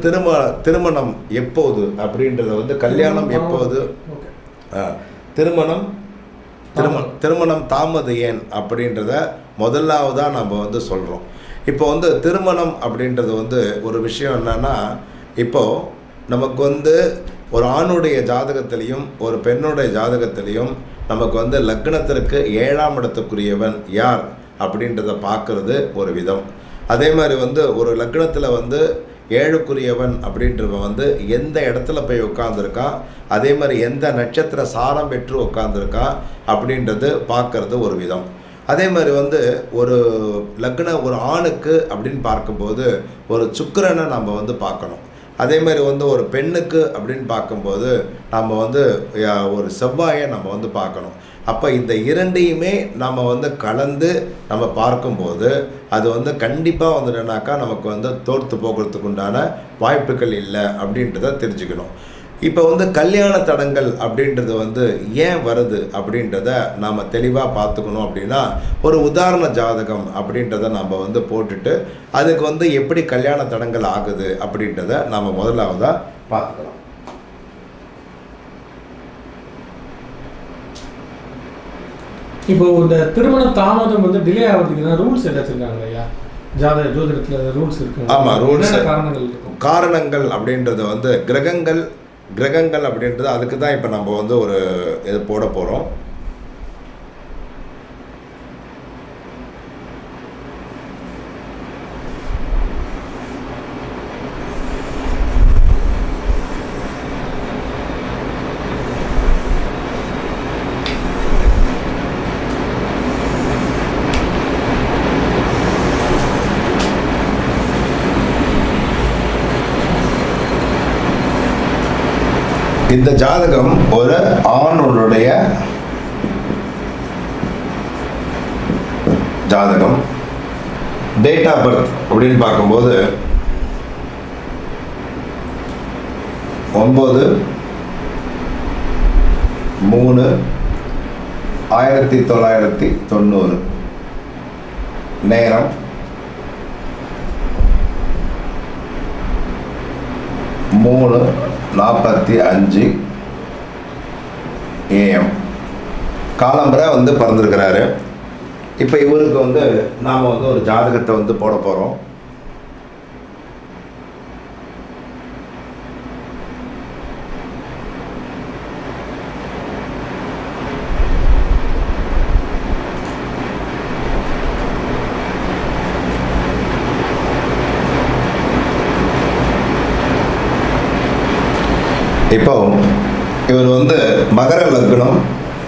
திரும திருமணம் எப்போது அப்படின்றத வந்து கல்யாணம் எப்போது ஓகே ஆ, திருமணம் திரும திருமணம் தாமது ஏன் அப்படின்றத முதலாவதாக நம்ம வந்து சொல்கிறோம் இப்போ வந்து திருமணம் அப்படின்றது வந்து ஒரு விஷயம் என்னன்னா இப்போ நமக்கு வந்து ஒரு ஆணுடைய ஜாதகத்திலையும் ஒரு பெண்ணுடைய ஜாதகத்திலையும் நமக்கு வந்து லக்னத்திற்கு ஏழாம் இடத்துக்குரியவன் யார் அப்படின்றத பார்க்கறது ஒரு விதம் அதே மாதிரி வந்து ஒரு லக்னத்தில் வந்து ஏழுக்குரியவன் அப்படின்றவன் வந்து எந்த இடத்துல போய் உட்காந்துருக்கான் அதே மாதிரி எந்த நட்சத்திர சாரம் பெற்று உட்காந்துருக்கான் அப்படின்றது பார்க்கறது ஒரு விதம் அதே மாதிரி வந்து ஒரு லக்ன ஒரு ஆணுக்கு அப்படின்னு பார்க்கும்போது ஒரு சுக்கிரனை நம்ம வந்து பார்க்கணும் அதே மாதிரி வந்து ஒரு பெண்ணுக்கு அப்படின்னு பார்க்கும்போது நம்ம வந்து யா- ஒரு செவ்வாயை நம்ம வந்து பார்க்கணும் அப்போ இந்த இரண்டையுமே நம்ம வந்து கலந்து நம்ம பார்க்கும்போது அது வந்து கண்டிப்பாக வந்துட்டுனாக்கா நமக்கு வந்து தோற்று போகிறதுக்கு உண்டான வாய்ப்புகள் இல்லை அப்படின்றத தெரிஞ்சுக்கணும் இப்போ வந்து கல்யாண தடங்கள் அப்படின்றது வந்து ஏன் வருது அப்படின்றத நாம் தெளிவாக பார்த்துக்கணும் அப்படின்னா ஒரு உதாரண ஜாதகம் அப்படின்றத நம்ம வந்து போட்டுட்டு அதுக்கு வந்து எப்படி கல்யாண தடங்கள் ஆகுது அப்படின்றத நம்ம முதலாவதாக பார்த்துக்கலாம் இப்போ இந்த திருமண தாமதம் வந்து டிலே ஆகிறதுக்கு ரூல்ஸ் ஏதாச்சும் இருக்காங்க ஐயா ஜாத ஜோதிடத்துல ரூல்ஸ் இருக்கு ஆமா, rules. என்னென்ன காரணங்கள் இருக்கும் காரணங்கள் அப்படின்றது வந்து கிரகங்கள் கிரகங்கள் அப்படின்றது அதுக்கு தான் இப்போ நம்ம வந்து ஒரு இது போட போகிறோம் இந்த ஜாதகம் ஒரு ஆணுடைய ஜாதகம் டேட் ஆஃப் பர்த் அப்படின்னு பார்க்கும்போது ஒம்பது மூணு ஆயிரத்தி தொள்ளாயிரத்தி தொண்ணூறு நேரம் மூணு நாற்பத்தி அஞ்சு ஏஎம் காலம்பரை வந்து பிறந்திருக்கிறாரு இப்போ இவருக்கு வந்து நாம் வந்து ஒரு ஜாதகத்தை வந்து போட போகிறோம் இப்போ இவர் வந்து மகர லக்னம்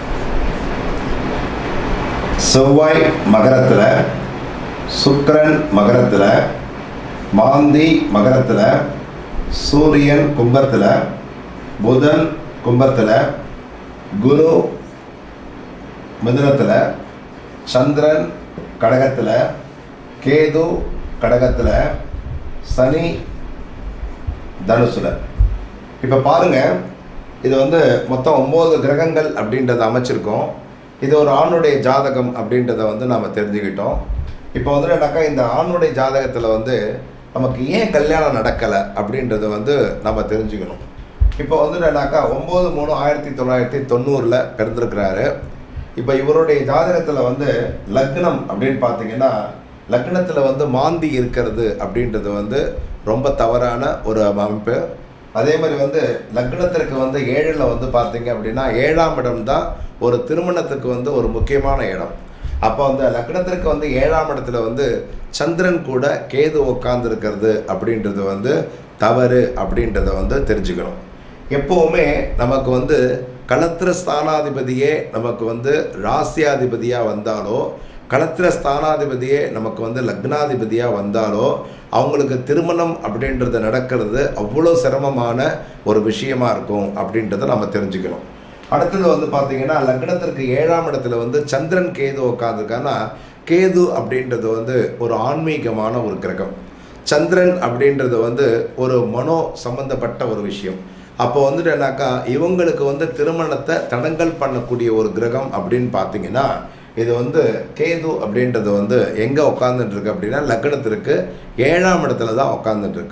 செவ்வாய் மகரத்தில் சுக்கிரன் மகரத்தில் மாந்தி மகரத்தில் சூரியன் கும்பத்தில் புதன் கும்பத்தில் குரு மிதுனத்தில் சந்திரன் கடகத்தில் கேது கடகத்தில் சனி தனுசுல இப்போ பாருங்க இது வந்து மொத்தம் ஒம்பது கிரகங்கள் அப்படின்றத அமைச்சிருக்கோம் இது ஒரு ஆணுடைய ஜாதகம் அப்படின்றத வந்து நாம் தெரிஞ்சுக்கிட்டோம் இப்போ வந்து என்னக்கா இந்த ஆணுடைய ஜாதகத்தில் வந்து நமக்கு ஏன் கல்யாணம் நடக்கலை அப்படின்றத வந்து நம்ம தெரிஞ்சுக்கணும் இப்போ வந்து என்னக்கா ஒம்பது மூணு ஆயிரத்தி தொள்ளாயிரத்தி தொண்ணூறில் பிறந்திருக்கிறாரு இப்போ இவருடைய ஜாதகத்தில் வந்து லக்னம் அப்படின்னு பார்த்தீங்கன்னா லக்னத்தில் வந்து மாந்தி இருக்கிறது அப்படின்றது வந்து ரொம்ப தவறான ஒரு அமைப்பு அதே மாதிரி வந்து லக்னத்திற்கு வந்து ஏழில் வந்து பார்த்தீங்க அப்படின்னா ஏழாம் இடம் தான் ஒரு திருமணத்துக்கு வந்து ஒரு முக்கியமான இடம் அப்போ அந்த லக்னத்திற்கு வந்து ஏழாம் இடத்துல வந்து சந்திரன் கூட கேது உட்காந்துருக்கிறது அப்படின்றது வந்து தவறு அப்படின்றத வந்து தெரிஞ்சுக்கணும் எப்போவுமே நமக்கு வந்து களத்திர ஸ்தானாதிபதியே நமக்கு வந்து ராசியாதிபதியாக வந்தாலோ களத்திர ஸ்தானாதிபதியே நமக்கு வந்து லக்னாதிபதியாக வந்தாலோ அவங்களுக்கு திருமணம் அப்படின்றது நடக்கிறது அவ்வளோ சிரமமான ஒரு விஷயமா இருக்கும் அப்படின்றத நம்ம தெரிஞ்சுக்கணும் அடுத்தது வந்து பார்த்தீங்கன்னா லக்னத்திற்கு ஏழாம் இடத்துல வந்து சந்திரன் கேது உட்காந்துருக்கான்னா கேது அப்படின்றது வந்து ஒரு ஆன்மீகமான ஒரு கிரகம் சந்திரன் அப்படின்றது வந்து ஒரு மனோ சம்பந்தப்பட்ட ஒரு விஷயம் அப்போ வந்துட்டு என்னக்கா இவங்களுக்கு வந்து திருமணத்தை தடங்கல் பண்ணக்கூடிய ஒரு கிரகம் அப்படின்னு பார்த்தீங்கன்னா இது வந்து கேது அப்படின்றது வந்து எங்கே உட்காந்துட்டு இருக்கு அப்படின்னா லக்னத்திற்கு ஏழாம் இடத்துல தான் உட்காந்துட்டு இருக்கு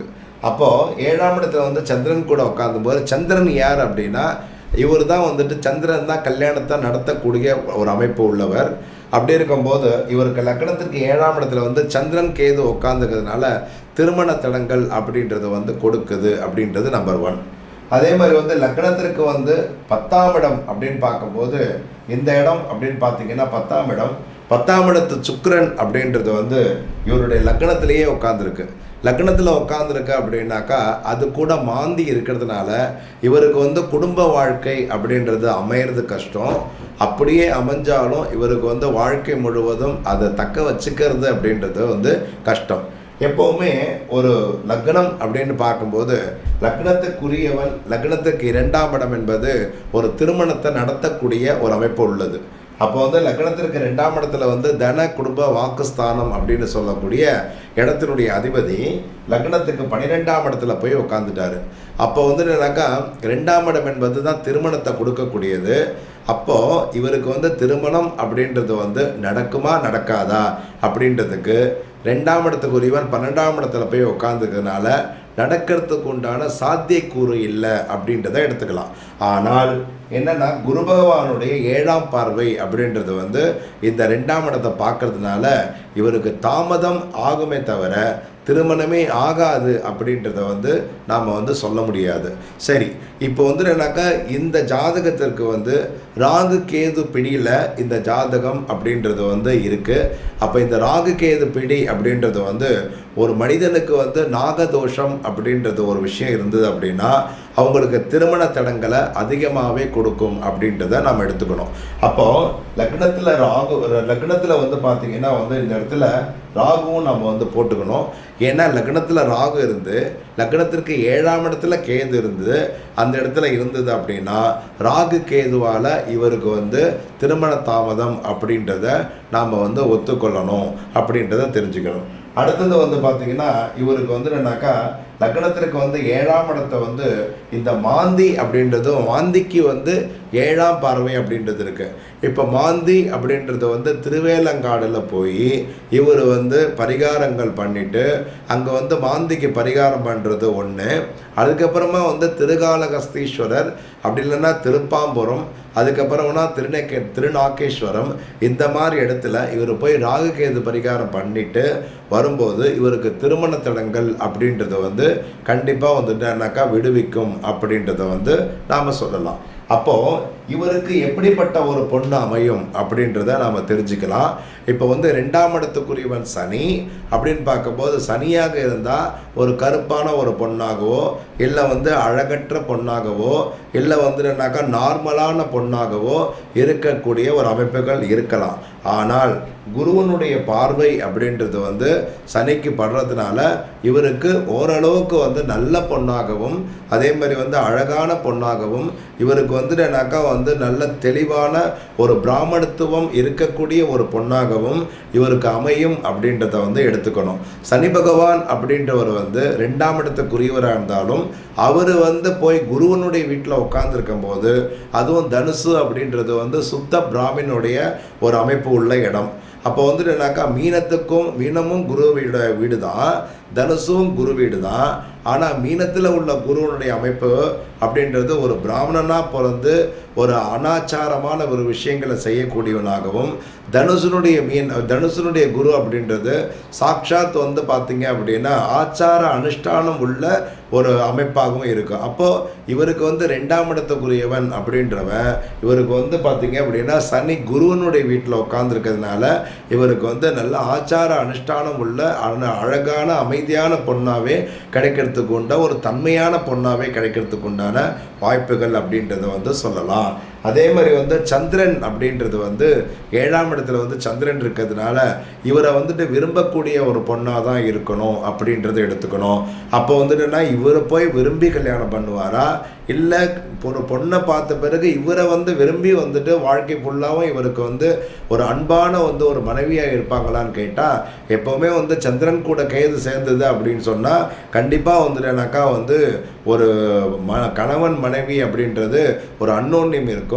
அப்போது ஏழாம் இடத்துல வந்து சந்திரன் கூட உட்காந்தும்போது சந்திரன் யார் அப்படின்னா இவர் தான் வந்துட்டு சந்திரன் தான் கல்யாணத்தை நடத்தக்கூடிய ஒரு அமைப்பு உள்ளவர் அப்படி இருக்கும்போது இவருக்கு லக்னத்திற்கு ஏழாம் இடத்துல வந்து சந்திரன் கேது உட்காந்துக்கிறதுனால திருமண தடங்கள் அப்படின்றது வந்து கொடுக்குது அப்படின்றது நம்பர் ஒன் அதே மாதிரி வந்து லக்னத்திற்கு வந்து பத்தாம் இடம் அப்படின்னு பார்க்கும்போது இந்த இடம் அப்படின்னு பார்த்தீங்கன்னா பத்தாம் இடம் பத்தாம் இடத்து சுக்கிரன் அப்படின்றது வந்து இவருடைய லக்னத்திலேயே உட்காந்துருக்கு லக்னத்தில் உட்காந்துருக்கு அப்படின்னாக்கா அது கூட மாந்தி இருக்கிறதுனால இவருக்கு வந்து குடும்ப வாழ்க்கை அப்படின்றது அமையிறது கஷ்டம் அப்படியே அமைஞ்சாலும் இவருக்கு வந்து வாழ்க்கை முழுவதும் அதை தக்க வச்சுக்கிறது அப்படின்றது வந்து கஷ்டம் எப்போவுமே ஒரு லக்னம் அப்படின்னு பார்க்கும்போது லக்னத்துக்குரியவன் லக்னத்துக்கு இரண்டாம் இடம் என்பது ஒரு திருமணத்தை நடத்தக்கூடிய ஒரு அமைப்பு உள்ளது அப்போ வந்து லக்னத்திற்கு ரெண்டாம் இடத்துல வந்து தன குடும்ப வாக்குஸ்தானம் அப்படின்னு சொல்லக்கூடிய இடத்தினுடைய அதிபதி லக்னத்துக்கு பன்னிரெண்டாம் இடத்துல போய் உட்காந்துட்டாரு அப்போ வந்து என்னன்னாக்கா ரெண்டாம் இடம் என்பது தான் திருமணத்தை கொடுக்கக்கூடியது அப்போது இவருக்கு வந்து திருமணம் அப்படின்றது வந்து நடக்குமா நடக்காதா அப்படின்றதுக்கு ரெண்டாம் இடத்துக்குரியவன் பன்னெண்டாம் இடத்துல போய் உட்காந்துக்கிறதுனால நடக்கிறதுக்கு உண்டான சாத்தியக்கூறு இல்லை அப்படின்றத எடுத்துக்கலாம் ஆனால் என்னன்னா குரு பகவானுடைய ஏழாம் பார்வை அப்படின்றது வந்து இந்த ரெண்டாம் இடத்தை பார்க்கறதுனால இவருக்கு தாமதம் ஆகுமே தவிர திருமணமே ஆகாது அப்படின்றத வந்து நாம் வந்து சொல்ல முடியாது சரி இப்போ வந்து என்னன்னாக்கா இந்த ஜாதகத்திற்கு வந்து ராகு கேது பிடியில் இந்த ஜாதகம் அப்படின்றது வந்து இருக்குது அப்போ இந்த ராகு கேது பிடி அப்படின்றது வந்து ஒரு மனிதனுக்கு வந்து நாகதோஷம் அப்படின்றது ஒரு விஷயம் இருந்தது அப்படின்னா அவங்களுக்கு திருமண தடங்களை அதிகமாகவே கொடுக்கும் அப்படின்றத நாம் எடுத்துக்கணும் அப்போது லக்னத்தில் ராகு லக்னத்தில் வந்து பார்த்தீங்கன்னா வந்து இந்த இடத்துல ராகுவும் நம்ம வந்து போட்டுக்கணும் ஏன்னா லக்னத்தில் ராகு இருந்து லக்னத்திற்கு ஏழாம் இடத்துல கேது இருந்து அந்த இடத்துல இருந்தது அப்படின்னா ராகு கேதுவால் இவருக்கு வந்து திருமண தாமதம் அப்படின்றத நாம் வந்து ஒத்துக்கொள்ளணும் அப்படின்றத தெரிஞ்சுக்கணும் அடுத்தது வந்து பார்த்தீங்கன்னா இவருக்கு வந்து என்னன்னாக்கா லக்னத்திற்கு வந்து ஏழாம் இடத்தை வந்து இந்த மாந்தி அப்படின்றதும் மாந்திக்கு வந்து ஏழாம் பார்வை அப்படின்றது இருக்கு இப்போ மாந்தி அப்படின்றது வந்து திருவேலங்காடில் போய் இவர் வந்து பரிகாரங்கள் பண்ணிட்டு அங்கே வந்து மாந்திக்கு பரிகாரம் பண்ணுறது ஒன்று அதுக்கப்புறமா வந்து திருகாலகஸ்தீஸ்வரர் அப்படி இல்லைன்னா திருப்பாம்புரம் அதுக்கப்புறம்னா திருநெக்கே திருநாகேஸ்வரம் இந்த மாதிரி இடத்துல இவர் போய் ராகுகேது பரிகாரம் பண்ணிட்டு வரும்போது இவருக்கு திருமண தடங்கள் அப்படின்றத வந்து கண்டிப்பாக வந்துட்டு என்னக்கா விடுவிக்கும் அப்படின்றத வந்து நாம் சொல்லலாம் அப்போது இவருக்கு எப்படிப்பட்ட ஒரு பொண்ணு அமையும் அப்படின்றத நாம் தெரிஞ்சுக்கலாம் இப்போ வந்து ரெண்டாம் இடத்துக்குரியவன் சனி அப்படின்னு பார்க்கும்போது சனியாக இருந்தால் ஒரு கருப்பான ஒரு பொண்ணாகவோ இல்லை வந்து அழகற்ற பொண்ணாகவோ இல்லை வந்து என்னன்னாக்கா நார்மலான பொண்ணாகவோ இருக்கக்கூடிய ஒரு அமைப்புகள் இருக்கலாம் ஆனால் குருவனுடைய பார்வை அப்படின்றது வந்து சனிக்கு படுறதுனால இவருக்கு ஓரளவுக்கு வந்து நல்ல பொண்ணாகவும் அதே மாதிரி வந்து அழகான பொண்ணாகவும் இவருக்கு வந்து என்னக்கா வந்து நல்ல தெளிவான ஒரு பிராமணத்துவம் இருக்கக்கூடிய ஒரு பொண்ணாகவும் இவருக்கு அமையும் அப்படின்றத வந்து எடுத்துக்கணும் சனி பகவான் அப்படின்றவர் வந்து ரெண்டாம் இடத்துக்குரியவராக இருந்தாலும் அவர் வந்து போய் குருவனுடைய வீட்டில் உட்காந்துருக்கும் போது அதுவும் தனுசு அப்படின்றது வந்து சுத்த பிராமினுடைய ஒரு அமைப்பு உள்ள இடம் அப்போ வந்துட்டு என்னக்கா மீனத்துக்கும் மீனமும் குரு வீடு வீடு தான் தனுசும் குரு வீடு தான் ஆனால் மீனத்தில் உள்ள குருவனுடைய அமைப்பு அப்படின்றது ஒரு பிராமணனாக பிறந்து ஒரு அனாச்சாரமான ஒரு விஷயங்களை செய்யக்கூடியவனாகவும் தனுசனுடைய மீன் தனுசனுடைய குரு அப்படின்றது சாக்ஷாத் வந்து பார்த்தீங்க அப்படின்னா ஆச்சார அனுஷ்டானம் உள்ள ஒரு அமைப்பாகவும் இருக்கும் அப்போது இவருக்கு வந்து ரெண்டாம் இடத்துக்குரியவன் அப்படின்றவன் இவருக்கு வந்து பார்த்தீங்க அப்படின்னா சனி குருவனுடைய வீட்டில் உட்காந்துருக்கிறதுனால இவருக்கு வந்து நல்ல ஆச்சார அனுஷ்டானம் உள்ள அழ- அழகான அமைதியான பொண்ணாகவே கிடைக்கிறதுக்கு உண்ட ஒரு தன்மையான பொண்ணாகவே கிடைக்கிறதுக்கு உண்டான வாய்ப்புகள் அப்படின்றத வந்து சொல்லலாம் அதே மாதிரி வந்து சந்திரன் அப்படின்றது வந்து ஏழாம் இடத்துல வந்து சந்திரன் இருக்கிறதுனால இவரை வந்துட்டு விரும்பக்கூடிய ஒரு பொண்ணாக தான் இருக்கணும் அப்படின்றத எடுத்துக்கணும் அப்போ வந்துட்டுனா இவரை போய் விரும்பி கல்யாணம் பண்ணுவாரா இல்லை ஒரு பொண்ணை பார்த்த பிறகு இவரை வந்து விரும்பி வந்துட்டு வாழ்க்கை ஃபுல்லாகவும் இவருக்கு வந்து ஒரு அன்பான வந்து ஒரு மனைவியாக இருப்பாங்களான்னு கேட்டால் எப்போவுமே வந்து சந்திரன் கூட கேது சேர்ந்தது அப்படின்னு சொன்னால் கண்டிப்பாக வந்துட்டுனாக்கா வந்து ஒரு ம கணவன் மனைவி அப்படின்றது ஒரு அன்னோன்யம் இருக்கும்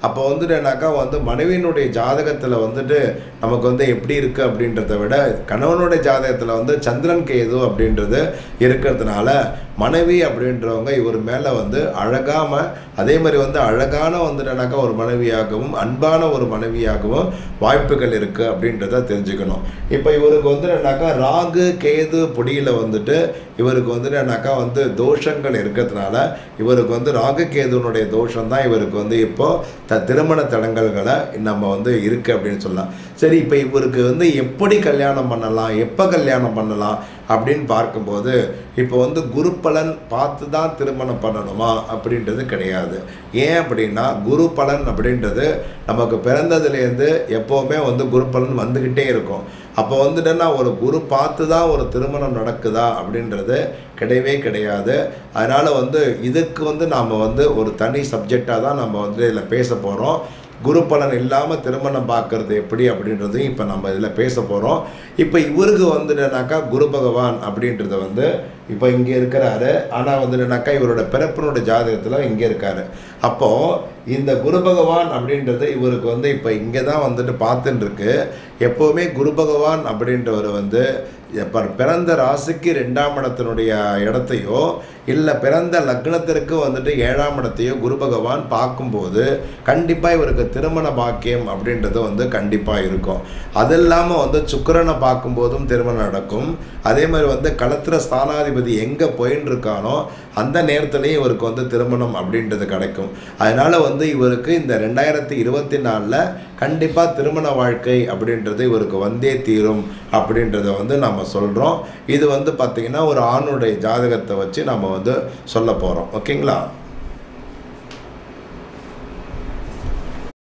அப்போ வந்துட்டுனாக்கா வந்து மனைவியினுடைய ஜாதகத்தில் வந்துட்டு நமக்கு வந்து எப்படி இருக்குது அப்படின்றத விட கணவனுடைய ஜாதகத்தில் வந்து சந்திரன் கேது அப்படின்றது இருக்கிறதுனால மனைவி அப்படின்றவங்க இவர் மேலே வந்து அழகாம அதே மாதிரி வந்து அழகான வந்துட்டுனாக்கா ஒரு மனைவியாகவும் அன்பான ஒரு மனைவியாகவும் வாய்ப்புகள் இருக்குது அப்படின்றத தெரிஞ்சுக்கணும் இப்போ இவருக்கு வந்துட்டுனாக்கா ராகு கேது பொடியில் வந்துட்டு இவருக்கு வந்துட்டுனாக்கா வந்து தோஷங்கள் இருக்கிறதுனால இவருக்கு வந்து ராகு கேதுனுடைய தோஷம் தான் இவருக்கு வந்து இப்போ த திருமண தடங்கல்களை நம்ம வந்து இருக்குது அப்படின்னு சொல்லலாம் சரி இப்போ இவருக்கு வந்து எப்படி கல்யாணம் பண்ணலாம் எப்போ கல்யாணம் பண்ணலாம் அப்படின்னு பார்க்கும்போது இப்போ வந்து குரு பலன் பார்த்து தான் திருமணம் பண்ணணுமா அப்படின்றது கிடையாது ஏன் அப்படின்னா குரு பலன் அப்படின்றது நமக்கு பிறந்ததுலேருந்து எப்போவுமே வந்து குரு பலன் வந்துக்கிட்டே இருக்கும் அப்போ வந்துட்டுன்னா ஒரு குரு பார்த்து தான் ஒரு திருமணம் நடக்குதா அப்படின்றது கிடையவே கிடையாது அதனால் வந்து இதுக்கு வந்து நாம் வந்து ஒரு தனி சப்ஜெக்டாக தான் நம்ம வந்து இதில் பேச போகிறோம் குரு பலன் இல்லாமல் திருமணம் பார்க்கறது எப்படி அப்படின்றதையும் இப்போ நம்ம இதில் பேச போகிறோம் இப்போ இவருக்கு வந்துட்டுனாக்கா குரு பகவான் அப்படின்றத வந்து இப்போ இங்கே இருக்கிறாரு ஆனால் வந்துட்டுனாக்கா இவரோட பிறப்பினுடைய ஜாதகத்தில் இங்கே இருக்காரு அப்போது இந்த குரு பகவான் அப்படின்றது இவருக்கு வந்து இப்போ இங்கே தான் வந்துட்டு பார்த்துட்டு இருக்கு எப்போவுமே குரு பகவான் அப்படின்றவர் வந்து இப்போ பிறந்த ராசிக்கு ரெண்டாம் இடத்தினுடைய இடத்தையோ இல்லை பிறந்த லக்னத்திற்கு வந்துட்டு ஏழாம் இடத்தையோ குரு பகவான் பார்க்கும்போது கண்டிப்பாக இவருக்கு திருமண பாக்கியம் அப்படின்றது வந்து கண்டிப்பாக இருக்கும் அது இல்லாமல் வந்து சுக்கிரனை பார்க்கும்போதும் திருமணம் நடக்கும் அதே மாதிரி வந்து களத்திர ஸ்தானாதிபதி எங்கே போயின்னு இருக்கானோ அந்த நேரத்துலேயும் இவருக்கு வந்து திருமணம் அப்படின்றது கிடைக்கும் அதனால் வந்து இவருக்கு இந்த ரெண்டாயிரத்தி இருபத்தி நாலில் கண்டிப்பாக திருமண வாழ்க்கை அப்படின்றது இவருக்கு வந்தே தீரும் அப்படின்றத வந்து நம்ம சொல்கிறோம் இது வந்து பார்த்திங்கன்னா ஒரு ஆணுடைய ஜாதகத்தை வச்சு நம்ம வந்து சொல்ல போகிறோம் ஓகேங்களா